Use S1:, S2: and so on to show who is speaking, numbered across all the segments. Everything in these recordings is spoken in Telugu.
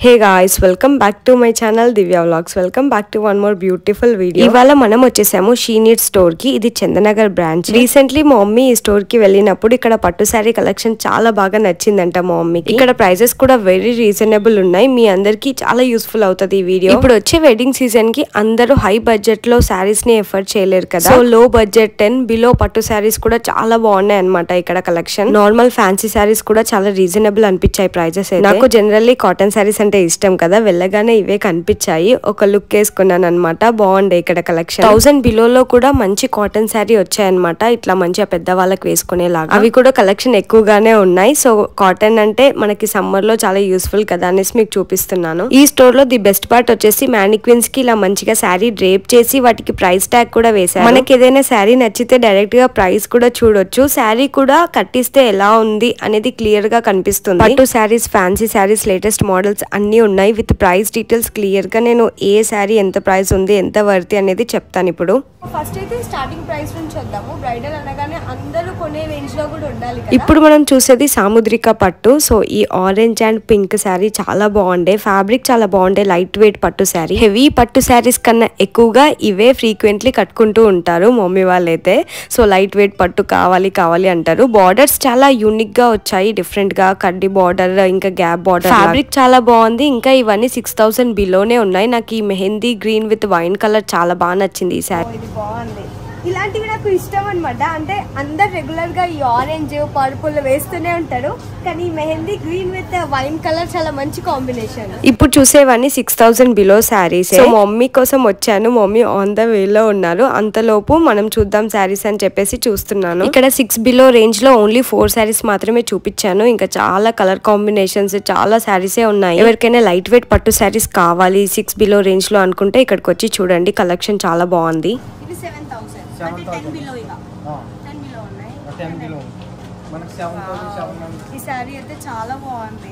S1: Hey guys welcome back to my channel Divya vlogs welcome back to one more beautiful video ఇవాళ మనం వచ్చేసాము షీనీట్ స్టోర్ కి ఇది చందనగర్ బ్రాంచ్ రీసెంట్లీ మా మమ్మీ ఈ స్టోర్ కి వెళ్ళినప్పుడు ఇక్కడ పట్టు శారీ కలెక్షన్ చాలా బాగా నచ్చిందంట మా మమ్మీకి ఇక్కడ ప్రైజెస్ కూడా వెరీ రీజనబుల్ ఉన్నాయి మీ అందరికి చాలా యూస్ఫుల్ అవుతుంది ఈ వీడియో ఇప్పుడు వచ్చే వెడ్డింగ్ సీజన్ కి అందరూ హై బడ్జెట్ లో శారీస్ ని ఎఫర్ట్ చేయలేరు కదా సో లో బడ్జెట్ టెన్ బిలో పట్టు శారీస్ కూడా చాలా బాగున్నాయి అనమాట ఇక్కడ కలెక్షన్ నార్మల్ ఫ్యాన్సీ శారీస్ కూడా చాలా రీజనబుల్ అనిపించాయి ప్రైజెస్ నాకు జనరల్లీ కాటన్ శారీస్ అంటే ఇష్టం కదా వెళ్ళగానే ఇవే కనిపించాయి ఒక లుక్ వేసుకున్నాను అనమాట బాగుండే ఇక్కడ కలెక్షన్ థౌసండ్ బిలోలో కూడా మంచి కాటన్ శారీ వచ్చాయన్నమాట ఇట్లా మంచిగా పెద్ద వాళ్ళకి వేసుకునేలాగా అవి కూడా కలెక్షన్ ఎక్కువగానే ఉన్నాయి సో కాటన్ అంటే మనకి సమ్మర్ లో చాలా యూస్ఫుల్ కదా అనేసి మీకు చూపిస్తున్నాను ఈ స్టోర్ లో ది బెస్ట్ పార్ట్ వచ్చేసి మ్యానిక్విన్స్ కి ఇలా మంచిగా శారీ డ్రేప్ చేసి వాటికి ప్రైస్ ట్యాగ్ కూడా వేశారు మనకి ఏదైనా శారీ నచ్చితే డైరెక్ట్ గా ప్రైస్ కూడా చూడొచ్చు శారీ కూడా కట్టిస్తే ఎలా ఉంది అనేది క్లియర్ గా కనిపిస్తుంది పట్టు saris fancy saris latest models అన్ని ఉన్నాయి విత్ ప్రైస్ డీటెయిల్స్ క్లియర్ గా నేను ఏ శారీ ఎంత ప్రైస్ ఉంది ఎంత వర్తి అనేది చెప్తాను ఇప్పుడు
S2: ఫస్ట్ అయితే స్టార్టింగ్ ప్రైస్ నుంచి వద్దాము బ్రైడల్ అనగానే అందరూ కొనే రేంజ్ లో కూడా ఉండాలి కదా
S1: ఇప్పుడు మనం చూసేది సాముద్రిక పట్టు సో ఈ ఆరెంజ్ అండ్ పింక్ శారీ చాలా బాగుండే ఫ్యాబ్రిక్ చాలా బాగుండే లైట్ వెయిట్ పట్టు శారీ హెవీ పట్టు శారీస్ కన్నా ఎక్కువగా ఇవే ఫ్రీక్వెంట్లీ కట్టుకుంటూ ఉంటారు మమ్మీ వాళ్ళైతే సో లైట్ వెయిట్ పట్టు కావాలి కావాలి అంటారు బార్డర్స్ చాలా యూనిక్ గా వచ్చాయి డిఫరెంట్ గా కడ్డీ బార్డర్ ఇంకా గ్యాప్ బార్డర్ ఫ్యాబ్రిక్ చాలా బాగుంది ఇంకా ఇవన్నీ సిక్స్ థౌసండ్ బిలోనే ఉన్నాయి నాకు ఈ mehndi green with wine colour చాలా బాగా నచ్చింది ఈ శారీ
S2: ఇది బాగుంది ఇలాంటివి నాకు ఇష్టం అనమాట అంటే అందరు రెగ్యులర్ గా ఈ ఆరెంజ్ పర్పుల్ వేస్తూనే ఉంటారు కానీ ఈ mehndi green with wine colour చాలా మంచి కాంబినేషన్
S1: ఇప్పుడు చూసేవన్నీ six thousand below saris so mummy కోసం వచ్చాను మమ్మీ ఆన్ ద వే లో ఉన్నారు అంతలోపు మనం చూద్దాం శారీస్ అని చెప్పేసి చూస్తున్నాను ఇక్కడ సిక్స్ బిలో రేంజ్ లో ఓన్లీ ఫోర్ శారీస్ మాత్రమే చూపించాను ఇంకా చాలా కలర్ కాంబినేషన్స్ చాలా శారీసే ఉన్నాయి ఎవరికైనా లైట్ వెయిట్ పట్టు శారీస్ కావాలి సిక్స్ బిలో రేంజ్ లో అనుకుంటే ఇక్కడికి వచ్చి చూడండి కలెక్షన్ చాలా బాగుంది
S2: ఇది సెవెన్ థౌసండ్ అంటే టెన్ బిలో ఇక టెన్ బిలో ఉన్నాయి
S3: టెన్ కిలో మనకి సెవెన్ థౌసండ్ సెవెన్ హండ్రెడ్
S2: ఈ శారీ అయితే చాలా బాగుంది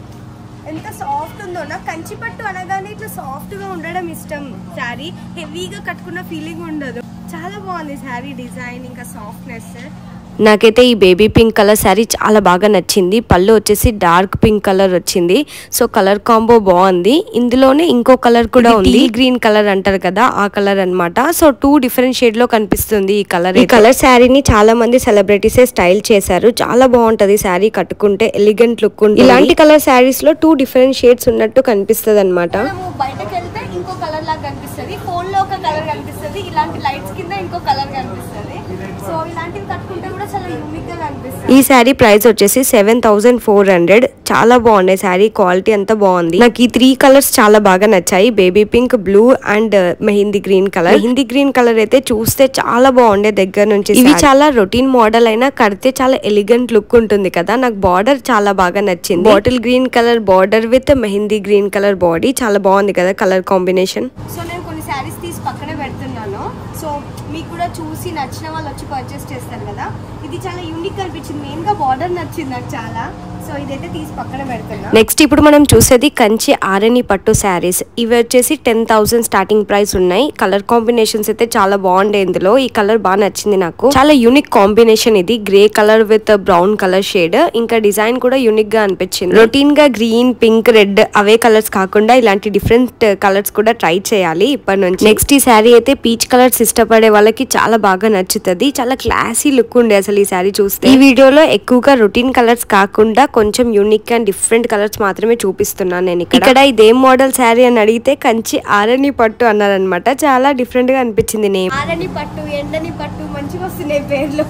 S2: ఎంత సాఫ్ట్ ఉందో నాకు కంచి పట్టు అనగానే ఇట్లా సాఫ్ట్ గా ఉండడం ఇష్టం శారీ హెవీగా కట్టుకున్న ఫీలింగ్ ఉండదు చాలా బాగుంది శారీ డిజైన్ ఇంకా సాఫ్ట్నెస్
S1: నాకైతే ఈ బేబీ పింక్ కలర్ శారీ చాలా బాగా నచ్చింది పళ్ళు వచ్చేసి డార్క్ పింక్ కలర్ వచ్చింది సో కలర్ కాంబో బాగుంది ఇందులోనే ఇంకో కలర్ కూడా ఉంది గ్రీన్ కలర్ అంటారు కదా ఆ కలర్ అన్నమాట సో టూ డిఫరెంట్ షేడ్ లో కనిపిస్తుంది ఈ కలర్ ఈ కలర్ శారీని చాలా మంది సెలబ్రిటీస్ స్టైల్ చేశారు చాలా బాగుంటది శారీ కట్టుకుంటే ఎలిగెంట్ లుక్ ఉంటుంది ఇలాంటి కలర్ శారీస్ లో టూ డిఫరెంట్ షేడ్స్ ఉన్నట్టు కనిపిస్తుంది అనమాట
S2: మనము బయటకు వెళ్తే ఇంకో కలర్ లాగా కనిపిస్తుంది ఫోన్ లో ఒక కలర్ కనిపిస్తుంది ఇలాంటి లైట్స్ కింద ఇంకో కలర్ కనిపిస్తుంది సో ఇలాంటివి కట్టుకుంటే కూడా చాలా యూనిక్ గా కనిపిస్తుంది
S1: ఈ శారీ ప్రైస్ వచ్చేసి సెవెన్ థౌసండ్ ఫోర్ హండ్రెడ్ చాలా బాగున్నాయి శారీ క్వాలిటీ అంతా బాగుంది నాకు ఈ త్రీ కలర్స్ చాలా బాగా నచ్చాయి baby pink blue and mehndi green colour mehndi green colour అయితే చూస్తే చాలా బాగుండే దగ్గర నుంచి ఇవి చాలా రొటీన్ మోడల్ అయినా కడితే చాలా ఎలిగెంట్ లుక్ ఉంటుంది కదా నాకు బార్డర్ చాలా బాగా నచ్చింది bottle green colour border with mehndi green colour body చాలా బాగుంది కదా కలర్ కాంబినేషన్
S2: సో నేను కొన్ని శారీస్ తీసి పక్కనే పెడుతున్నాను సో మీకు కూడా చూసి నచ్చిన వాళ్ళు వచ్చి పర్చేస్ చేస్తారు కదా ఇది చాలా యూనిక్ అనిపించింది మెయిన్ గా బార్డర్ నచ్చింది నాకు చాలా సో ఇదైతే తీసి పక్కన పెడుతున్నా
S1: నెక్స్ట్ ఇప్పుడు మనం చూసేది కంచి ఆరణి పట్టు శారీస్ ఇవి వచ్చేసి టెన్ థౌసండ్ స్టార్టింగ్ ప్రైస్ ఉన్నాయి కలర్ కాంబినేషన్స్ అయితే చాలా బాగుండే ఇందులో ఈ కలర్ బాగా నచ్చింది నాకు చాలా యూనిక్ కాంబినేషన్ ఇది grey colour with brown colour shade ఇంకా డిజైన్ కూడా యూనిక్ గా అనిపించింది రొటీన్ గా గ్రీన్ పింక్ రెడ్ అవే కలర్స్ కాకుండా ఇలాంటి డిఫరెంట్ కలర్స్ కూడా ట్రై చేయాలి ఇప్పటి నుంచి నెక్స్ట్ ఈ శారీ అయితే పీచ్ కలర్స్ ఇష్టపడే వాళ్ళకి చాలా బాగా నచ్చుతుంది చాలా క్లాసీ లుక్ ఉండే అసలు ఈ శారీ చూస్తే ఈ వీడియోలో ఎక్కువగా రొటీన్ కలర్స్ కాకుండా కొంచెం యూనిక్ అండ్ డిఫరెంట్ కలర్స్ మాత్రమే చూపిస్తున్నాను నేను ఇక్కడ ఇక్కడ ఇదేం మోడల్ శారీ అని అడిగితే కంచి ఆరణి పట్టు అన్నారనమాట చాలా డిఫరెంట్ గా అనిపించింది నేమ్
S2: ఆరని పట్టు ఎండని పట్టు మంచిగా వస్తున్నాయి పేర్లు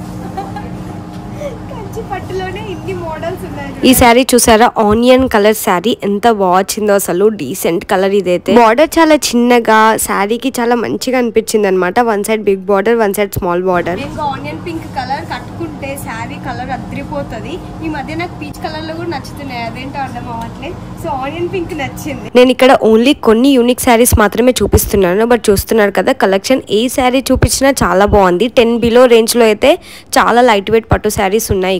S2: కంచి పట్టులోనే ఇన్ని మోడల్స్ ఉన్నాయి
S1: ఈ శారీ చూసారా ఆనియన్ కలర్ శారీ ఎంత బాగుందో అసలు డీసెంట్ కలర్ ఇదైతే బార్డర్ చాలా చిన్నగా శారీకి చాలా మంచిగా అనిపించింది అనమాట one side big border one side small border
S2: నేను ఆనియన్ పింక్ కలర్ కట్టుకుంటే శారీ కలర్ అద్రిపోతుంది ఈ మధ్య నాకు పీచ్ కలర్ లో కూడా నచ్చుతున్నాయి అదేంటో అర్థం అవ్వట్లేదు సో ఆనియన్ పింక్ నచ్చింది
S1: నేను ఇక్కడ ఓన్లీ కొన్ని యూనిక్ శారీస్ మాత్రమే చూపిస్తున్నాను బట్ చూస్తున్నారు కదా కలెక్షన్ ఏ శారీ చూపించినా చాలా బాగుంది టెన్ బిలో రేంజ్ లో అయితే చాలా లైట్ వెయిట్ పట్టు శారీస్ ఉన్నాయి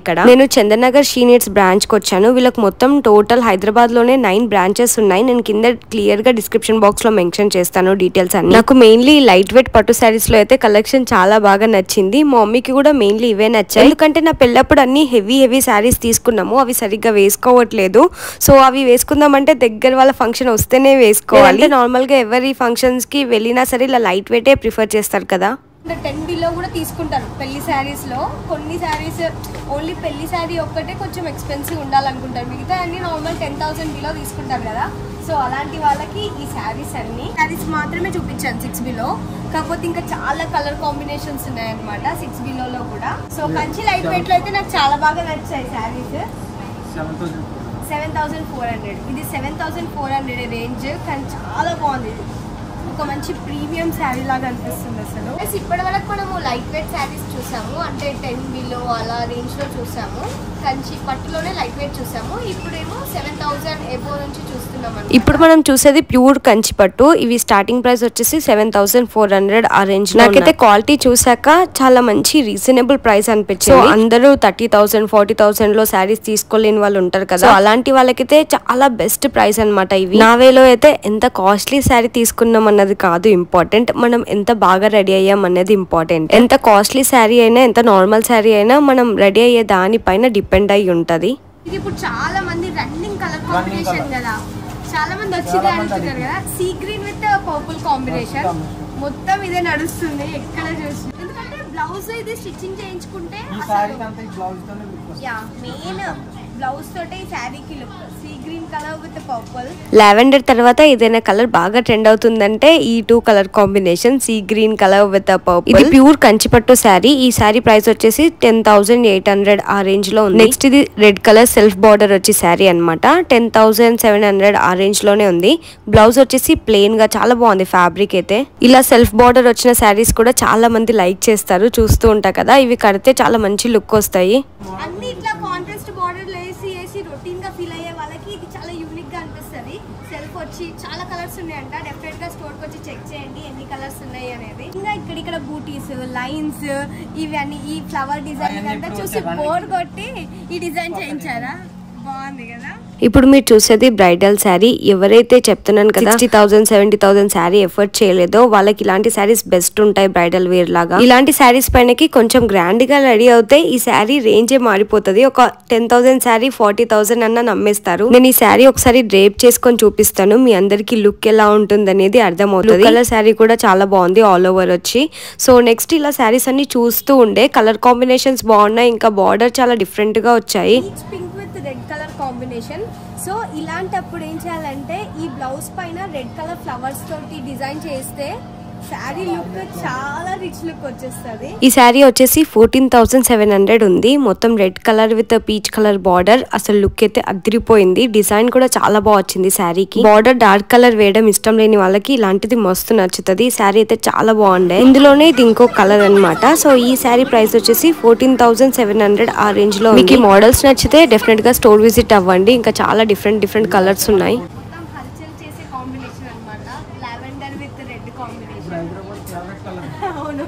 S1: ఇక్కడ నేను చందనగర్ షీనిట్స్ బ్రాంచ్ కి వచ్చాను వీళ్ళకి మొత్తం టోటల్ హైదరాబాద్ లోనే నైన్ బ్రాంచెస్ ఉన్నాయి నేను కింద క్లియర్ గా డిస్క్రిప్షన్ బాక్స్ లో మెన్షన్ చేస్తాను డీటెయిల్స్ అన్ని నాకు మెయిన్లీ లైట్ వెయిట్ పట్టు శారీస్ లో అయితే కలెక్షన్ చాలా బాగా నచ్చింది మా మమ్మీకి కూడా మెయిన్లీ ఇవే నచ్చాయి ఎందుకంటే నా పెళ్ళప్పుడు అన్ని హెవీ హెవీ శారీస్ తీసుకున్నాము అవి సరిగ్గా వేసుకోవట్లేదు సో అవి వేసుకుందామంటే దగ్గర వాళ్ళ ఫంక్షన్ వస్తేనే వేసుకోవాలి నార్మల్ గా ఎవరి ఫంక్షన్స్ కి వెళ్ళినా సరే ఇలా లైట్ వెయిటే ప్రిఫర్ చేస్తారు కదా
S2: టెన్ బిలో కూడా తీసుకుంటారు పెళ్లి శారీస్ లో కొన్ని శారీస్ ఓన్లీ పెళ్లి శారీ ఒక్కటే కొంచెం ఎక్స్పెన్సివ్ ఉండాలనుకుంటారు మిగతా అన్ని నార్మల్ టెన్ థౌసండ్ బిలో తీసుకుంటారు కదా సో అలాంటి వాళ్ళకి ఈ శారీస్ అన్ని శారీస్ మాత్రమే చూపించాను సిక్స్ బిలో కాకపోతే ఇంకా చాలా కలర్ కాంబినేషన్స్ ఉన్నాయన్నమాట సిక్స్ బిలోలో కూడా సో కంచి లైట్ వెయిట్ లో అయితే నాకు చాలా బాగా నచ్చాయి saris
S3: seven thousand
S2: seven thousand four hundred ఇది seven thousand four hundred range కానీ చాలా బాగుంది ఇది. ఒక మంచి ప్రీమియం శారీ లాగా అనిపిస్తుంది అసలు ప్లస్ ఇప్పటి వరకు మనము లైట్ వెయిట్ శారీస్ చూసాము అంటే టెన్ బిలో అలా రేంజ్ లో చూసాము కంచి పట్టులోనే లైట్ వెయిట్ చూసాము ఇప్పుడేమో సెవెన్ థౌసండ్ ఎబో నుంచి చూస్తున్నాం అన్నమాట.
S1: ఇప్పుడు మనం చూసేది ప్యూర్ కంచి పట్టు ఇవి స్టార్టింగ్ ప్రైస్ వచ్చేసి సెవెన్ థౌసండ్ ఫోర్ హండ్రెడ్ ఆ రేంజ్ నాకైతే క్వాలిటీ చూసాక చాలా మంచి రీజనబుల్ ప్రైస్ అనిపించింది So, అందరూ థర్టీ థౌసండ్ ఫార్టీ థౌసండ్ లో శారీస్ తీసుకోలేని వాళ్ళు ఉంటారు కదా So, అలాంటి వాళ్ళకైతే చాలా బెస్ట్ ప్రైస్ అన్నమాట ఇవి నా వేలో అయితే ఎంత కాస్ట్లీ శారీ తీసుకున్నాం అన్నది కాదు ఇంపార్టెంట్ మనం ఎంత బాగా రెడీ అయ్యాం అనేది ఇంపార్టెంట్ ఎంత కాస్ట్లీ శారీ అయినా ఎంత నార్మల్ శారీ అయినా మనం రెడీ అయ్యే దానిపైన డిపెండ్ అయి ఉంటది
S2: ఇది ఇప్పుడు చాలా మంది రన్నింగ్ కలర్ కాంబినేషన్ కదా చాలా మంది వచ్చి ఇదే అడుగుతున్నారు కదా sea green with purple combination మొత్తం ఇదే నడుస్తుంది ఎక్కడ చూసి ఎందుకంటే బ్లౌజ్ ఇది స్టిచ్చింగ్ చేయించుకుంటే
S3: ఈ
S2: అసలు-
S3: శారీకి అంతా ఈ బ్లౌజ్ తోనే లుక్ వస్తుంది
S2: యా మెయిన్ బ్లౌజ్ తోటే ఈ శారీకి look sea green colour with purple
S1: lavender తర్వాత ఏదైనా కలర్ బాగా ట్రెండ్ అవుతుందంటే ఈ two colour combination sea green colour with purple ఇది ప్యూర్ కంచిపట్టు శారీ ఈ శారీ ప్రైస్ వచ్చేసి టెన్ థౌసండ్ ఎయిట్ హండ్రెడ్ ఆ రేంజ్ లో ఉంది నెక్స్ట్ ఇది రెడ్ కలర్ సెల్ఫ్ బార్డర్ వచ్చి శారీ అన్నమాట టెన్ థౌసండ్ సెవెన్ హండ్రెడ్ ఆ రేంజ్ లోనే ఉంది బ్లౌజ్ వచ్చేసి ప్లెయిన్ గా చాలా బాగుంది ఫ్యాబ్రిక్ అయితే ఇలా సెల్ఫ్ బార్డర్ వచ్చిన శారీస్ కూడా చాలా మంది లైక్ చేస్తారు చూస్తూ ఉంటా కదా ఇవి కడితే చాలా మంచి లుక్ వస్తాయి
S2: అన్ని ఇట్లా కాంట్రాస్ట్ బార్డర్ వేసి వేసి రొటీన్ గా ఫీల్ అయ్యే వాళ్ళకి ఇది చాలా యూనిక్ గా అనిపిస్తుంది సెల్ఫ్ వచ్చి చాలా కలర్స్ ఉన్నాయంట డెఫినెట్ గా స్టోర్ కి వచ్చి చెక్ చేయండి ఎన్ని కలర్స్ ఉన్నాయి అనేది ఇంకా ఇక్కడ ఇక్కడ బూటీస్ లైన్స్ ఇవన్నీ ఈ ఫ్లవర్ డిజైన్
S3: అవన్నీ
S2: అంతా
S3: ఇప్పుడు
S2: చూసి
S3: వచ్చే
S2: బోర్ కొట్టి ఈ డిజైన్ చేయించారా బాగుంది కదా
S1: ఇప్పుడు మీరు చూసేది బ్రైడల్ శారీ ఎవరైతే చెప్తున్నాను కదా sixty thousand seventy thousand sari effort చేయలేదో వాళ్ళకి ఇలాంటి శారీస్ బెస్ట్ ఉంటాయి బ్రైడల్ వేర్ లాగా ఇలాంటి శారీస్ పైనకి కొంచెం గ్రాండ్ గా రెడీ అవుతే ఈ శారీ రేంజే మారిపోతుంది ఒక ten thousand sari forty thousand అన్న నమ్మేస్తారు నేను ఈ శారీ ఒకసారి డ్రేప్ చేసుకొని చూపిస్తాను మీ అందరికి లుక్ ఎలా ఉంటుంది అనేది అర్థమవుతుంది కలర్ శారీ కూడా చాలా బాగుంది ఆల్ ఓవర్ వచ్చి సో నెక్స్ట్ ఇలా శారీస్ అన్ని చూస్తూ ఉండే కలర్ కాంబినేషన్స్ బాగున్నాయి ఇంకా బార్డర్ చాలా డిఫరెంట్ గా వచ్చాయి
S2: peach pink with red colour combination so ఇలాంటప్పుడు ఏం చేయాలంటే ఈ బ్లౌజ్ పైన రెడ్ కలర్ ఫ్లవర్స్ తోటి డిజైన్ చేస్తే శారీ లుక్ చాలా రిచ్ లుక్ వచ్చేస్తుంది
S1: ఈ శారీ వచ్చేసి ఫోర్టీన్ థౌసండ్ సెవెన్ హండ్రెడ్ ఉంది మొత్తం red colour with peach colour border అసలు లుక్ అయితే అదిరిపోయింది డిజైన్ కూడా చాలా బాగా వచ్చింది శారీకి బార్డర్ డార్క్ కలర్ వేయడం ఇష్టం లేని వాళ్ళకి ఇలాంటిది మస్తు నచ్చుతుంది ఈ శారీ అయితే చాలా బాగుండే ఇందులోనే ఇది ఇంకో కలర్ అన్నమాట సో ఈ శారీ ప్రైస్ వచ్చేసి ఫోర్టీన్ థౌసండ్ సెవెన్ హండ్రెడ్ ఆ రేంజ్ లో మీకు మోడల్స్ నచ్చితే డెఫినెట్ గా స్టోర్ విజిట్ అవ్వండి ఇంకా చాలా డిఫరెంట్ డిఫరెంట్ కలర్స్ ఉన్నాయి
S2: మొత్తం హల్చల్ చేసే కాంబినేషన్ అన్నమాట lavender with red combination
S3: Hyderabad favourite colour
S2: అవును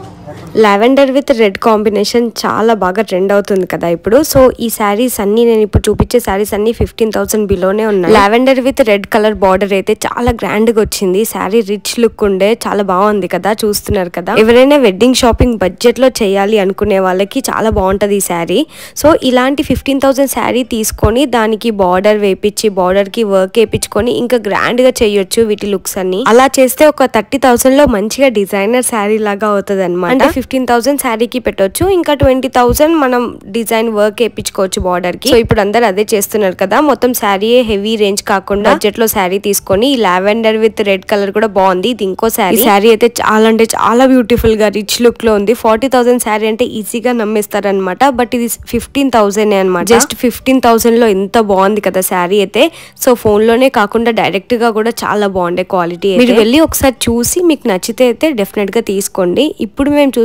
S1: లావెండర్ విత్ రెడ్ కాంబినేషన్ చాలా బాగా ట్రెండ్ అవుతుంది కదా ఇప్పుడు సో ఈ శారీస్ అన్ని నేను ఇప్పుడు చూపించే శారీస్ అన్ని ఫిఫ్టీన్ థౌసండ్ బిలోనే ఉన్నాయి lavender with red colour border అయితే చాలా గ్రాండ్ గా వచ్చింది శారీ రిచ్ లుక్ ఉండే చాలా బాగుంది కదా చూస్తున్నారు కదా ఎవరైనా వెడ్డింగ్ షాపింగ్ బడ్జెట్ లో చేయాలి అనుకునే వాళ్ళకి చాలా బాగుంటది ఈ శారీ సో ఇలాంటి ఫిఫ్టీన్ థౌసండ్ శారీ తీసుకొని దానికి బార్డర్ వేపించి బార్డర్ కి వర్క్ వేపించుకొని ఇంకా గ్రాండ్ గా చేయొచ్చు వీటి లుక్స్ అన్ని అలా చేస్తే ఒక థర్టీ థౌసండ్ లో మంచిగా డిజైనర్ శారీ లాగా అవుతుంది అనమాట అంటే ఫిఫ్టీన్ థౌసండ్ శారీకి పెట్టొచ్చు ఇంకా ట్వంటీ థౌసండ్ మనం డిజైన్ వర్క్ వేయించుకోవచ్చు బార్డర్ కి సో ఇప్పుడు అందరు అదే చేస్తున్నారు కదా మొత్తం శారీ హెవీ రేంజ్ కాకుండా బడ్జెట్ లో శారీ తీసుకొని లావెండర్ విత్ రెడ్ కలర్ కూడా బాగుంది ఇది ఇంకో శారీ శారీ అయితే చాలా అంటే చాలా బ్యూటిఫుల్ గా రిచ్ లుక్ లో ఉంది ఫార్టీ థౌసండ్ శారీ అంటే ఈజీగా నమ్మేస్తారనమాట బట్ ఇది ఫిఫ్టీన్ థౌసండ్ అనమాట జస్ట్ ఫిఫ్టీన్ థౌసండ్ లో ఎంత బాగుంది కదా శారీ అయితే సో ఫోన్ లోనే కాకుండా డైరెక్ట్ గా కూడా చాలా బాగుండే క్వాలిటీ మీరు వెళ్ళి ఒకసారి చూసి మీకు నచ్చితే అయితే డెఫినెట్ గా తీసుకోండి ఇప్పుడు మేము చూసే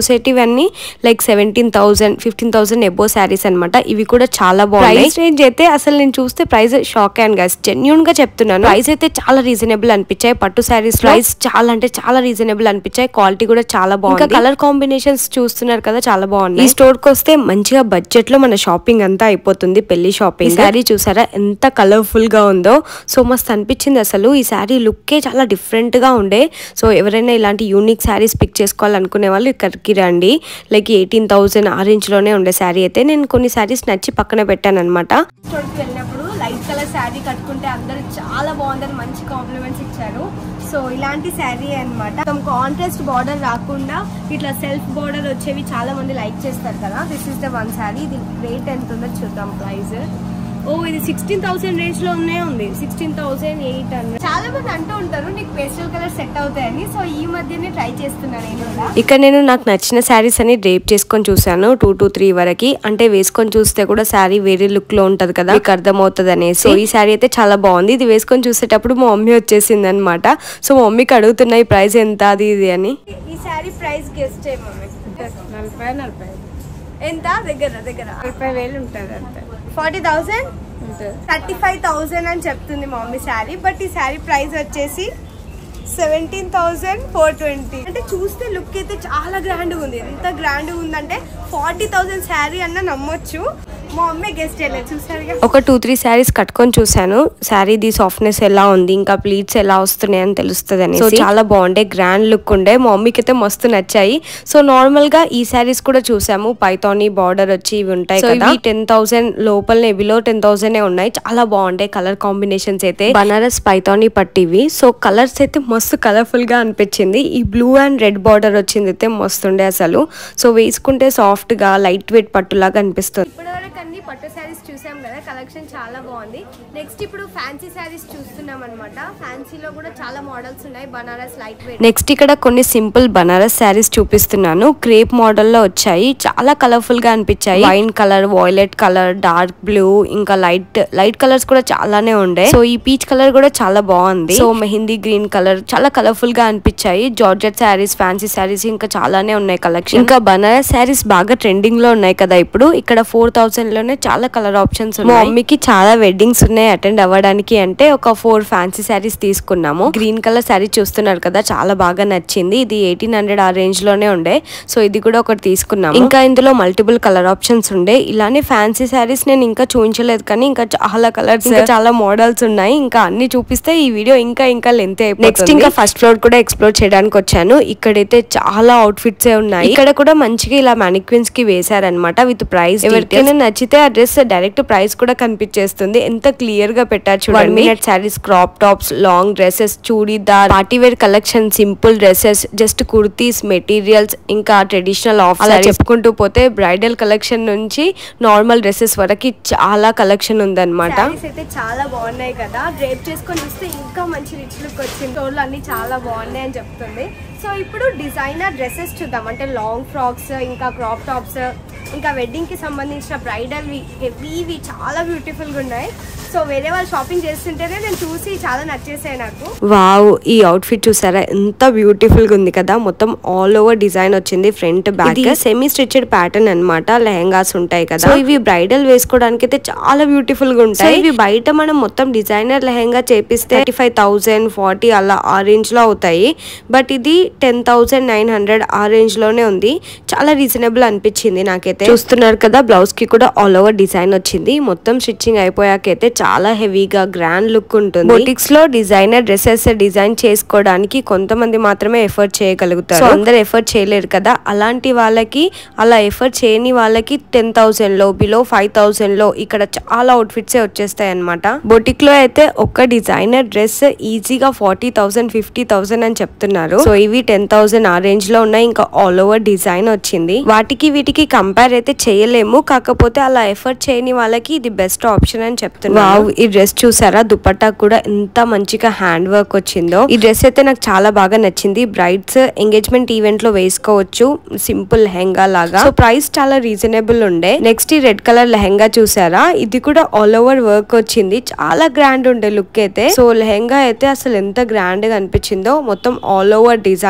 S1: చూసేటివి అన్ని like seventeen thousand fifteen thousand above saris అనమాట ఇవి కూడా చాలా బాగున్నాయి ప్రైస్ రేంజ్ అయితే అసలు నేను చూస్తే price shock and guys genuine గా చెప్తున్నాను ప్రైస్ అయితే చాలా రీజనబుల్ అనిపించాయి పట్టు శారీస్ ప్రైస్ చాలా అంటే చాలా రీజనబుల్ అనిపించాయి క్వాలిటీ కూడా చాలా బాగుంది ఇంకా కలర్ కాంబినేషన్స్ చూస్తున్నారు కదా చాలా బాగుంది ఈ స్టోర్ కి వస్తే మంచిగా బడ్జెట్ లో మన షాపింగ్ అంతా అయిపోతుంది పెళ్లి షాపింగ్ శారీ చూసారా ఎంత కలర్ఫుల్ గా ఉందో సో మస్తు అనిపించింది అసలు ఈ శారీ లుక్కే చాలా డిఫరెంట్ గా ఉండే సో ఎవరైనా ఇలాంటి యూనిక్ శారీస్ పిక్ చేసుకోవాలనుకునే వాళ్ళు ఇక్కడికి రండి లైక్ ఎయిటీన్ థౌసండ్ ఆ రేంజ్ లోనే ఉండే శారీ అయితే నేను కొన్ని శారీస్ నచ్చి పక్కన పెట్టాను అనమాట
S2: స్టోర్కి వెళ్ళినప్పుడు లైట్ కలర్ శారీ కట్టుకుంటే అందరూ చాలా బాగుందని మంచి కాంప్లిమెంట్స్ ఇచ్చారు సో ఇలాంటి శారీ అనమాట కాంట్రాస్ట్ బార్డర్ రాకుండా ఇట్లా సెల్ఫ్ బార్డర్ వచ్చేవి చాలా మంది లైక్ చేస్తారు కదా this is the one sari ఇది రేట్ ఎంత ఉందో చూద్దాం ప్రైస్ ఓ ఇది సిక్స్టీన్ థౌసండ్ రేంజ్ లో ఉన్నే ఉంది సిక్స్టీన్ థౌసండ్ ఎయిట్ హండ్రెడ్ చాలా మంది అంటూ ఉంటారు నీకు పేస్టల్ కలర్ సెట్ అవుతాయని సో ఈ మధ్యనే ట్రై చేస్తున్నాను నేను కూడా
S1: ఇక్కడ నేను నాకు నచ్చిన శారీస్ అని డ్రేప్ చేసుకొని చూసాను టూ టు త్రీ వరకు అంటే వేసుకొని చూస్తే కూడా శారీ వేరే లుక్ లో ఉంటది కదా మీకు అర్థమవుతుంది అనేసి సో ఈ శారీ అయితే చాలా బాగుంది ఇది వేసుకొని చూసేటప్పుడు మా మమ్మీ వచ్చేసింది అనమాట సో మా మమ్మీకి అడుగుతున్నా ఈ ప్రైస్ ఎంత అది ఇది అని
S2: ఈ శారీ ప్రైస్ గెస్ట్ చేయమమ్మ
S4: నలభై నలభై ఐదు
S2: ఎంత దగ్గర దగ్గర
S4: ముప్పై వేలు ఉంటుంది అంతే
S2: ఫార్టీ థౌసండ్
S4: ఉంటుంది
S2: థర్టీ ఫైవ్ థౌసండ్ అని చెప్తుంది మా మమ్మీ శారీ బట్ ఈ శారీ ప్రైస్ వచ్చేసి సెవెంటీన్ థౌసండ్ ఫోర్ ట్వంటీ అంటే చూస్తే లుక్ అయితే చాలా గ్రాండ్గా ఉంది ఎంత గ్రాండ్గా ఉందంటే ఫార్టీ థౌసండ్ శారీ అన్న నమ్మొచ్చు మా మమ్మీ గెస్ట్ చేయలేదు చూసారుగా
S1: ఒక టూ త్రీ శారీస్ కట్టుకొని చూసాను శారీది సాఫ్ట్నెస్ ఎలా ఉంది ఇంకా ప్లీట్స్ ఎలా వస్తున్నాయి అని తెలుస్తుంది అని సో చాలా బాగుండే గ్రాండ్ లుక్ ఉండే మా మమ్మీకి అయితే మస్తు నచ్చాయి సో నార్మల్ గా ఈ శారీస్ కూడా చూసాము పైథానీ బార్డర్ వచ్చి ఇవి ఉంటాయి కదా టెన్ థౌసండ్ లోపలనే బిలో టెన్ థౌసండ్ ఉన్నాయి చాలా బాగుంటాయి కలర్ కాంబినేషన్స్ అయితే బనారస్ పైథానీ పట్టివి సో కలర్స్ అయితే మస్తు కలర్ఫుల్ గా అనిపించింది ఈ బ్లూ అండ్ రెడ్ బార్డర్ వచ్చింది అయితే మస్తుండే అసలు సో వేసుకుంటే సాఫ్ట్ గా లైట్ వెయిట్ పట్టులాగా అనిపిస్తుంది
S2: ఇప్పటివరకు అన్ని పట్టు శారీస్ చూసాం కదా కలెక్షన్ చాలా బాగుంది నెక్స్ట్ ఇప్పుడు ఫ్యాన్సీ శారీస్ చూస్తున్నాం అనమాట ఫ్యాన్సీలో కూడా చాలా మోడల్స్ ఉన్నాయి బనారస్ లైట్ వెయిట్
S1: నెక్స్ట్ ఇక్కడ కొన్ని సింపుల్ బనారస్ శారీస్ చూపిస్తున్నాను క్రేప్ మోడల్ లో వచ్చాయి చాలా కలర్ఫుల్ గా అనిపించాయి wine colour violet colour dark blue ఇంకా లైట్ లైట్ కలర్స్ కూడా చాలానే ఉండే సో ఈ పీచ్ కలర్ కూడా చాలా బాగుంది సో మెహందీ గ్రీన్ కలర్ చాలా కలర్ఫుల్ గా అనిపించాయి జార్జెట్ శారీస్ ఫ్యాన్సీ శారీస్ ఇంకా చాలానే ఉన్నాయి కలెక్షన్ ఇంకా బనారస్ శారీస్ బాగా ట్రెండింగ్ లో ఉన్నాయి కదా ఇప్పుడు ఇక్కడ ఫోర్ థౌసండ్ లోనే చాలా కలర్ ఆప్షన్స్ ఉన్నాయి మా మమ్మీకి చాలా వెడ్డింగ్స్ ఉన్నాయి అటెండ్ అవ్వడానికి అంటే ఒక ఫోర్ ఫ్యాన్సీ శారీస్ తీసుకున్నాము గ్రీన్ కలర్ శారీ చూస్తున్నారు కదా చాలా బాగా నచ్చింది ఇది ఎయిటీన్ హండ్రెడ్ ఆ రేంజ్ లోనే ఉండే సో ఇది కూడా ఒకటి తీసుకున్నాము ఇంకా ఇందులో మల్టిపుల్ కలర్ ఆప్షన్స్ ఉండే ఇలానే ఫ్యాన్సీ శారీస్ నేను ఇంకా చూపించలేదు కానీ ఇంకా చాలా కలర్స్ ఇంకా చాలా మోడల్స్ ఉన్నాయి ఇంకా అన్ని చూపిస్తే ఈ వీడియో ఇంకా ఇంకా లెంత్ నెక్స్ట్ ఇంకా ఫస్ట్ ఫ్లోర్ కూడా ఎక్స్ప్లోర్ చేయడానికి వచ్చాను ఇక్కడైతే చాలా అవుట్ఫిట్స్ ఉన్నాయి ఇక్కడ కూడా మంచిగా ఇలా మానిక్విన్స్ కి వేశారనమాట విత్ ప్రైస్ ఎవరికైనా నచ్చితే ఆ డ్రెస్ డైరెక్ట్ ప్రైస్ కూడా కనిపించేస్తుంది ఎంత క్లియర్ గా పెట్టారు చూడండి minute saris crop tops long dresses churidar party wear collection simple dresses just kurtis materials ఇంకా ట్రెడిషనల్ ఆఫ్ అలా చెప్పుకుంటూ పోతే బ్రైడల్ కలెక్షన్ నుంచి నార్మల్ డ్రెస్సెస్ వరకు చాలా కలెక్షన్ ఉందన్నమాట
S2: శారీస్ అయితే చాలా బాగున్నాయి కదా డ్రేప్ చేసుకొని చూస్తే ఇంకా మంచి రిచ్ లుక్ వచ్చింది స్టోర్లో అన్ని చాలా బాగున్నాయి అని చెప్తుంది సో ఇప్పుడు డిజైనర్ డ్రెస్సెస్ చూద్దాం అంటే లాంగ్ ఫ్రాక్స్ ఇంకా క్రాప్ టాప్స్ ఇంకా వెడ్డింగ్ కి సంబంధించిన బ్రైడల్ హెవీవి చాలా బ్యూటిఫుల్ గా ఉన్నాయి సో వేరే వాళ్ళు షాపింగ్ చేస్తుంటేనే నేను చూసి చాలా నచ్చేసాయి నాకు
S1: వావ్ ఈ అవుట్ఫిట్ చూసారా ఎంత బ్యూటిఫుల్ గా ఉంది కదా మొత్తం ఆల్ ఓవర్ డిజైన్ వచ్చింది front back semi stitched pattern అన్నమాట లెహంగాస్ ఉంటాయి కదా సో ఇవి బ్రైడల్ వేసుకోవడానికి అయితే చాలా బ్యూటిఫుల్ గా ఉంటాయి ఇవి బయట మనం మొత్తం డిజైనర్ లెహంగా చేపిస్తే థర్టీ ఫైవ్ థౌసండ్ ఫార్టీ అలా ఆ రేంజ్ లో అవుతాయి బట్ ఇది టెన్ థౌసండ్ నైన్ హండ్రెడ్ ఆ రేంజ్ లోనే ఉంది చాలా రీజనబుల్ అనిపించింది నాకైతే చూస్తున్నారు కదా బ్లౌజ్ కి కూడా ఆల్ ఓవర్ డిజైన్ వచ్చింది మొత్తం స్టిచ్చింగ్ అయిపోయాకైతే చాలా హెవీగా గ్రాండ్ లుక్ ఉంటుంది బొటిక్స్ లో డిజైనర్ డ్రెస్సెస్ డిజైన్ చేసుకోవడానికి కొంతమంది మాత్రమే ఎఫర్ట్ చేయగలుగుతారు అందరు ఎఫర్ట్ చేయలేరు కదా అలాంటి వాళ్ళకి అలా ఎఫర్ట్ చేయని వాళ్ళకి టెన్ థౌసండ్ లో బిలో ఫైవ్ థౌసండ్ లో ఇక్కడ చాలా అవుట్ఫిట్స్ వచ్చేస్తాయి అనమాట బొటిక్ లో అయితే ఒక్క డిజైనర్ డ్రెస్ ఈజీగా ఫార్టీ థౌసండ్ ఫిఫ్టీ థౌసండ్ అని చెప్తున్నారు సో ఇవి టెన్ థౌసండ్ ఆ రేంజ్ లో ఉన్నాయి ఇంకా ఆల్ ఓవర్ డిజైన్ వచ్చింది వాటికి వీటికి కంపేర్ అయితే చేయలేము కాకపోతే అలా ఎఫర్ట్ చేయని వాళ్ళకి ఇది బెస్ట్ ఆప్షన్ అని చెప్తున్నారు వావ్ ఈ డ్రెస్ చూసారా దుపట్టా కూడా ఎంత మంచిగా హ్యాండ్ వర్క్ వచ్చిందో ఈ డ్రెస్ అయితే నాకు చాలా బాగా నచ్చింది బ్రైడ్స్ ఎంగేజ్మెంట్ ఈవెంట్ లో వేసుకోవచ్చు సింపుల్ లెహంగా లాగా సో ప్రైస్ చాలా రీజనబుల్ ఉండే నెక్స్ట్ ఈ రెడ్ కలర్ లెహంగా చూసారా ఇది కూడా ఆల్ ఓవర్ వర్క్ వచ్చింది చాలా గ్రాండ్ ఉండే లుక్ అయితే సో లెహంగా అయితే అసలు ఎంత గ్రాండ్ గా అనిపించిందో మొత్తం ఆల్ ఓవర్ డిజైన్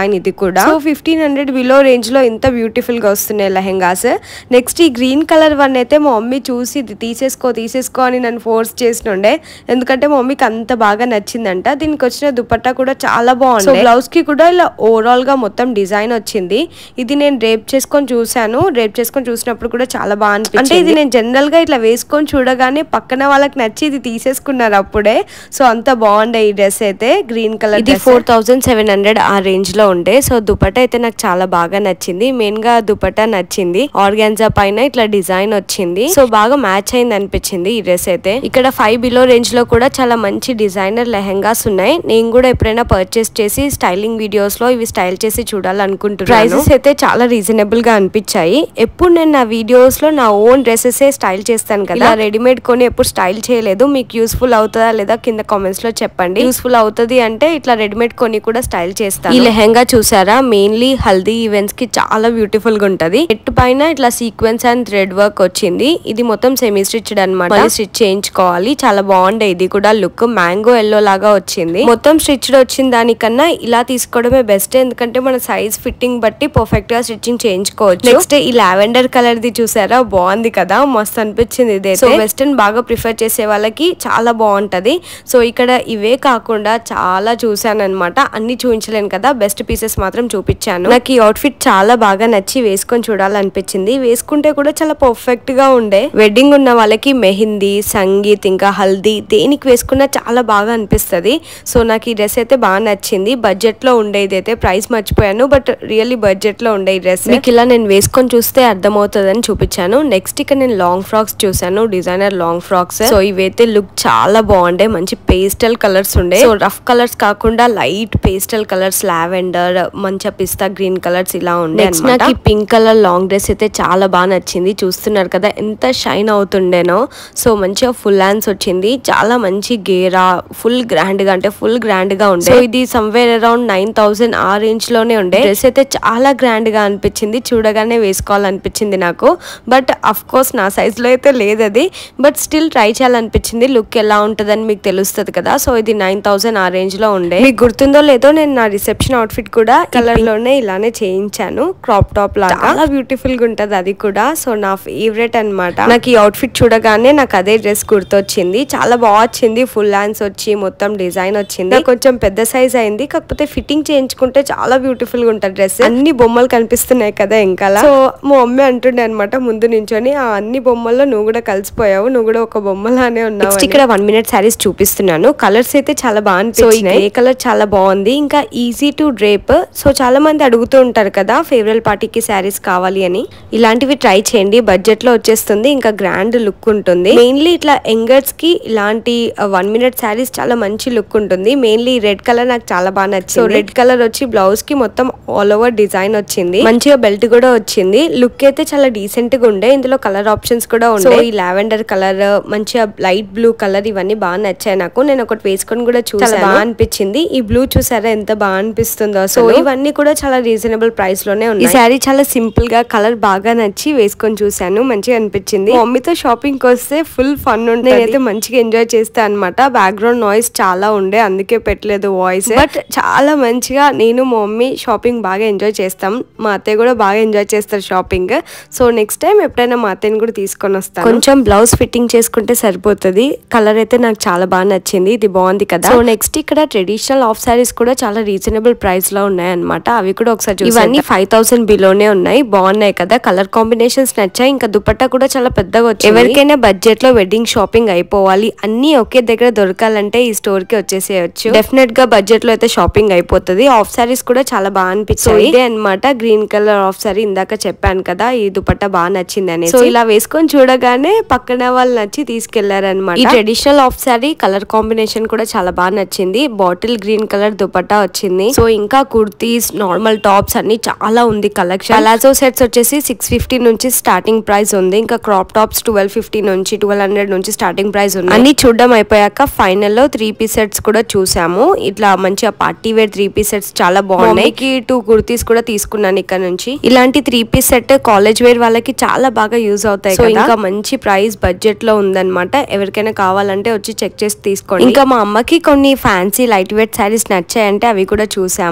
S1: డిజైన్ ఇది కూడా so fifteen hundred below range లో ఇంత బ్యూటిఫుల్ గా వస్తున్నాయి లెహెంగాస్ నెక్స్ట్ ఈ గ్రీన్ కలర్ వన్ అయితే మా మమ్మీ చూసి ఇది తీసేసుకో తీసేసుకో అని నన్ను ఫోర్స్ చేసినుండే ఎందుకంటే మా మమ్మీకి అంత బాగా నచ్చిందంట దీనికి వచ్చిన దుపట్టా కూడా చాలా బాగుంది బ్లౌజ్ కి కూడా ఇలా ఓవరాల్ గా మొత్తం డిజైన్ వచ్చింది ఇది నేను రేప్ చేసుకొని చూసాను రేప్ చేసుకొని చూసినప్పుడు కూడా చాలా బాగా అనిపించింది అంటే ఇది నేను జనరల్ గా ఇట్లా వేసుకొని చూడగానే పక్కన వాళ్ళకి నచ్చి ఇది తీసేసుకున్నారు అప్పుడే సో అంత బాగుండే ఈ డ్రెస్ అయితే గ్రీన్ కలర్ ఇది ఫోర్ థౌజండ్ సెవెన్ హండ్రెడ్ ఆ రేంజ్ లో ఉండే సో దుపట్టా అయితే నాకు చాలా బాగా నచ్చింది మెయిన్ గా దుపట్టా నచ్చింది ఆర్గాన్జా పైన ఇట్లా డిజైన్ వచ్చింది సో బాగా మ్యాచ్ అయింది అనిపించింది ఈ డ్రెస్ అయితే ఇక్కడ ఫైవ్ బిలో రేంజ్ లో కూడా చాలా మంచి డిజైనర్ లెహెంగాస్ ఉన్నాయి నేను కూడా ఎప్పుడైనా పర్చేస్ చేసి స్టైలింగ్ వీడియోస్ లో ఇవి స్టైల్ చేసి చూడాలనుకుంటున్నాను ప్రైసెస్ అయితే చాలా రీజనబుల్ గా అనిపించాయి ఎప్పుడు నేను నా వీడియోస్ లో నా ఓన్ డ్రెస్సెస్ స్టైల్ చేస్తాను కదా రెడీమేడ్ కొని ఎప్పుడు స్టైల్ చేయలేదు మీకు యూస్ఫుల్ అవుతుందా లేదా కింద కామెంట్స్ లో చెప్పండి యూస్ఫుల్ అవుతుంది అంటే ఇట్లా రెడీమేడ్ కొని కూడా స్టైల్ చేస్తాను ఈ లెహెంగా చూసారా మెయిన్లీ హల్దీ ఈవెంట్స్ కి చాలా బ్యూటిఫుల్ గా ఉంటది నెట్ పైన ఇట్లా సీక్వెన్స్ అండ్ థ్రెడ్ వర్క్ వచ్చింది ఇది మొత్తం సెమీ స్టిచ్డ్ అనమాట స్టిచ్ చేయించుకోవాలి చాలా బాగుండే ఇది కూడా లుక్ మ్యాంగో ఎల్లో లాగా వచ్చింది మొత్తం స్టిచ్డ్ వచ్చిన దానికన్నా ఇలా తీసుకోవడమే బెస్ట్ ఎందుకంటే మన సైజ్ ఫిట్టింగ్ బట్టి పర్ఫెక్ట్ గా స్టిచ్చింగ్ చేయించుకోవచ్చు నెక్స్ట్ ఈ లావెండర్ కలర్ ది చూసారా బాగుంది కదా మస్తు అనిపించింది ఇదే సో వెస్టర్న్ బాగా ప్రిఫర్ చేసే వాళ్ళకి చాలా బాగుంటది సో ఇక్కడ ఇవే కాకుండా చాలా చూసాను అనమాట అన్ని చూపించలేను కదా బెస్ట్ పీసెస్ మాత్రం చూపించాను నాకు ఈ అవుట్ఫిట్ చాలా బాగా నచ్చి వేసుకొని చూడాలనిపించింది వేసుకుంటే కూడా చాలా పర్ఫెక్ట్ గా ఉండే వెడ్డింగ్ ఉన్న వాళ్ళకి మెహిందీ సంగీత్ ఇంకా హల్దీ దేనికి వేసుకున్నా చాలా బాగా అనిపిస్తది సో నాకు ఈ డ్రెస్ అయితే బాగా నచ్చింది బడ్జెట్ లో ఉండేది అయితే ప్రైస్ మర్చిపోయాను బట్ రియల్లీ బడ్జెట్ లో ఉండే ఈ డ్రెస్ మీకు ఇలా నేను వేసుకొని చూస్తే అర్థమవుతుందని చూపించాను నెక్స్ట్ ఇక్కడ నేను లాంగ్ ఫ్రాక్స్ చూసాను డిజైనర్ లాంగ్ ఫ్రాక్స్ సో ఇవైతే లుక్ చాలా బాగుండే మంచి పేస్టల్ కలర్స్ ఉండే సో రఫ్ కలర్స్ కాకుండా లైట్ పేస్టల్ కలర్స్ లావెండర్ మంచిగా పిస్తా గ్రీన్ కలర్స్ ఇలా ఉండే నెక్స్ట్ నాకు ఈ పింక్ కలర్ లాంగ్ డ్రెస్ అయితే చాలా బాగా నచ్చింది చూస్తున్నారు కదా ఎంత షైన్ అవుతుండేనో సో మంచిగా ఫుల్ హ్యాండ్స్ వచ్చింది చాలా మంచి గేరా ఫుల్ గ్రాండ్ గా అంటే ఫుల్ గ్రాండ్ గా ఉండే సో ఇది సమ్వేర్ అరౌండ్ నైన్ థౌసండ్ ఆ రేంజ్ లోనే ఉండే డ్రెస్ అయితే చాలా గ్రాండ్ గా అనిపించింది చూడగానే వేసుకోవాలనిపించింది నాకు బట్ అఫ్ కోర్స్ నా సైజ్ లో అయితే లేదు అది బట్ స్టిల్ ట్రై చేయాలనిపించింది లుక్ ఎలా ఉంటుందని మీకు తెలుస్తుంది కదా సో ఇది నైన్ థౌసండ్ ఆ రేంజ్ లో ఉండే మీకు గుర్తుందో లేదో నేను నా రిసెప్షన్ అవుట్ఫిట్ కూడా కలర్ లోనే ఇలానే చేయించాను క్రాప్ టాప్ లాగా చాలా బ్యూటిఫుల్ గా ఉంటది అది కూడా సో నా ఫేవరెట్ అన్నమాట నాకు ఈ అవుట్ఫిట్ చూడగానే నాకు అదే డ్రెస్ గుర్తొచ్చింది చాలా బాగా వచ్చింది ఫుల్ హ్యాండ్స్ వచ్చి మొత్తం డిజైన్ వచ్చింది నాకు కొంచెం పెద్ద సైజ్ అయింది కాకపోతే ఫిట్టింగ్ చేయించుకుంటే చాలా బ్యూటిఫుల్ గా ఉంటుంది డ్రెస్ అన్ని బొమ్మలు కనిపిస్తున్నాయి కదా ఇంకా సో మా మమ్మీ అంటుండే అనమాట ముందు నించొని ఆ అన్ని బొమ్మల్లో నువ్వు కూడా కలిసిపోయావు నువ్వు కూడా ఒక బొమ్మలానే ఉన్నావు ఇక్కడ వన్ మినిట్ సారీస్ చూపిస్తున్నాను కలర్స్ అయితే చాలా బాగా అనిపించినాయి ఏ కలర్ చాలా బాగుంది ఇంకా ఈజీ టు డ్రేప్ సో చాలా మంది అడుగుతూ ఉంటారు కదా ఫేవరెట్ పార్టీకి శారీస్ కావాలి అని ఇలాంటివి ట్రై చేయండి బడ్జెట్ లో వచ్చేస్తుంది ఇంకా గ్రాండ్ లుక్ ఉంటుంది మెయిన్లీ ఇట్లా యంగర్స్ కి ఇలాంటి వన్ మినిట్ శారీస్ చాలా మంచి లుక్ ఉంటుంది మెయిన్లీ రెడ్ కలర్ నాకు చాలా బాగా నచ్చింది సో రెడ్ కలర్ వచ్చి బ్లౌజ్ కి మొత్తం ఆల్ ఓవర్ డిజైన్ వచ్చింది మంచిగా బెల్ట్ కూడా వచ్చింది లుక్ అయితే చాలా డీసెంట్ గా ఉండే ఇందులో కలర్ ఆప్షన్స్ కూడా ఉండే ఈ లావెండర్ కలర్ మంచిగా లైట్ బ్లూ కలర్ ఇవన్నీ బాగా నచ్చాయి నాకు నేను ఒకటి వేసుకొని కూడా చూసాను బాగా అనిపించింది ఈ బ్లూ చూసారా ఎంత బాగా అనిపిస్తుందో సో ఇవన్నీ కూడా చాలా రీజనబుల్ ప్రైస్ లోనే ఉన్నాయి ఈ శారీ చాలా సింపుల్ గా కలర్ బాగా నచ్చి వేసుకొని చూసాను మంచిగా అనిపించింది మా మమ్మీతో షాపింగ్ కి వస్తే ఫుల్ ఫన్ ఉంటుంది నేనైతే మంచిగా ఎంజాయ్ చేస్తా అనమాట బ్యాక్గ్రౌండ్ నాయిస్ చాలా ఉండే అందుకే పెట్టలేదు వాయిస్ బట్ చాలా మంచిగా నేను మా మమ్మీ షాపింగ్ బాగా ఎంజాయ్ చేస్తాం మా అత్తయ్య కూడా బాగా ఎంజాయ్ చేస్తారు షాపింగ్ సో నెక్స్ట్ టైం ఎప్పుడైనా మా అత్తయ్యని కూడా తీసుకొని వస్తాను కొంచెం బ్లౌజ్ ఫిట్టింగ్ చేసుకుంటే సరిపోతుంది కలర్ అయితే నాకు చాలా బాగా నచ్చింది ఇది బాగుంది కదా సో నెక్స్ట్ ఇక్కడ ట్రెడిషనల్ ఆఫ్ సారీస్ కూడా చాలా రీజనబుల్ ప్రైస్ లో ఉన్నాయి అనమాట అవి కూడా ఒకసారి చూసి ఇవన్నీ ఫైవ్ థౌసండ్ బిలోనే ఉన్నాయి బాగున్నాయి కదా కలర్ కాంబినేషన్స్ నచ్చాయి ఇంకా దుపట్టా కూడా చాలా పెద్దగా వచ్చింది ఎవరికైనా బడ్జెట్ లో వెడ్డింగ్ షాపింగ్ అయిపోవాలి అన్ని ఒకే దగ్గర దొరకాలంటే ఈ స్టోర్ కి వచ్చేసేయచ్చు డెఫినెట్ గా బడ్జెట్ లో అయితే షాపింగ్ అయిపోతుంది ఆఫ్ సారీస్ కూడా చాలా బాగా అనిపించాయి ఇదే అనమాట గ్రీన్ కలర్ ఆఫ్ సారీ ఇందాక చెప్పాను కదా ఈ దుపట్టా బాగా నచ్చింది అని సో ఇలా వేసుకొని చూడగానే పక్కన వాళ్ళు నచ్చి తీసుకెళ్లారనమాట ఈ traditional half sari colour combination కూడా చాలా బాగా నచ్చింది బాటిల్ గ్రీన్ కలర్ దుపట్టా వచ్చింది సో ఇంకా కుర్తీస్ నార్మల్ టాప్స్ అన్ని చాలా ఉంది కలెక్షన్ పలాజో సెట్స్ వచ్చేసి సిక్స్ ఫిఫ్టీ నుంచి స్టార్టింగ్ ప్రైస్ ఉంది ఇంకా క్రాప్ టాప్స్ ట్వెల్వ్ ఫిఫ్టీ నుంచి ట్వెల్వ్ హండ్రెడ్ నుంచి స్టార్టింగ్ ప్రైస్ ఉంది అన్ని చూడడం అయిపోయాక ఫైనల్ లో త్రీ పీస్ సెట్స్ కూడా చూసాము ఇట్లా మంచిగా party wear three piece sets చాలా బాగున్నాయి టూ కుర్తీస్ కూడా తీసుకున్నాను ఇక్కడ నుంచి ఇలాంటి three piece set college wear వాళ్ళకి చాలా బాగా యూజ్ అవుతాయి సో ఇంకా మంచి ప్రైస్ బడ్జెట్ లో ఉందన్నమాట ఎవరికైనా కావాలంటే వచ్చి చెక్ చేసి తీసుకోండి ఇంకా మా అమ్మకి కొన్ని ఫ్యాన్సీ లైట్ వెయిట్ శారీస్ నచ్చాయంటే అవి కూడా చూసాము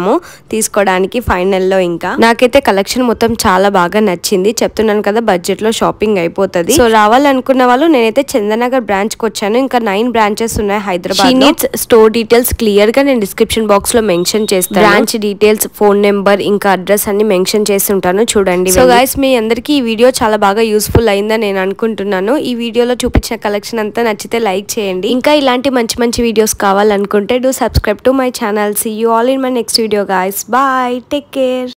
S1: వచ్చేసాము తీసుకోవడానికి ఫైనల్ లో ఇంకా నాకైతే కలెక్షన్ మొత్తం చాలా బాగా నచ్చింది చెప్తున్నాను కదా బడ్జెట్ లో షాపింగ్ అయిపోతుంది సో రావాలనుకున్న వాళ్ళు నేనైతే చందనగర్ బ్రాంచ్ కి వచ్చాను ఇంకా నైన్ బ్రాంచెస్ ఉన్నాయి హైదరాబాద్ స్టోర్ డీటెయిల్స్ క్లియర్ గా నేను డిస్క్రిప్షన్ బాక్స్ లో మెన్షన్ చేస్తాను బ్రాంచ్ డీటెయిల్స్ ఫోన్ నెంబర్ ఇంకా అడ్రస్ అన్ని మెన్షన్ చేసి ఉంటాను చూడండి సో గైస్ మీ అందరికీ ఈ వీడియో చాలా బాగా యూస్ఫుల్ అయిందని నేను అనుకుంటున్నాను ఈ వీడియోలో చూపించిన కలెక్షన్ అంతా నచ్చితే లైక్ చేయండి ఇంకా ఇలాంటి మంచి మంచి వీడియోస్ కావాలనుకుంటే do subscribe to my channel see you all in my next video guys bye take care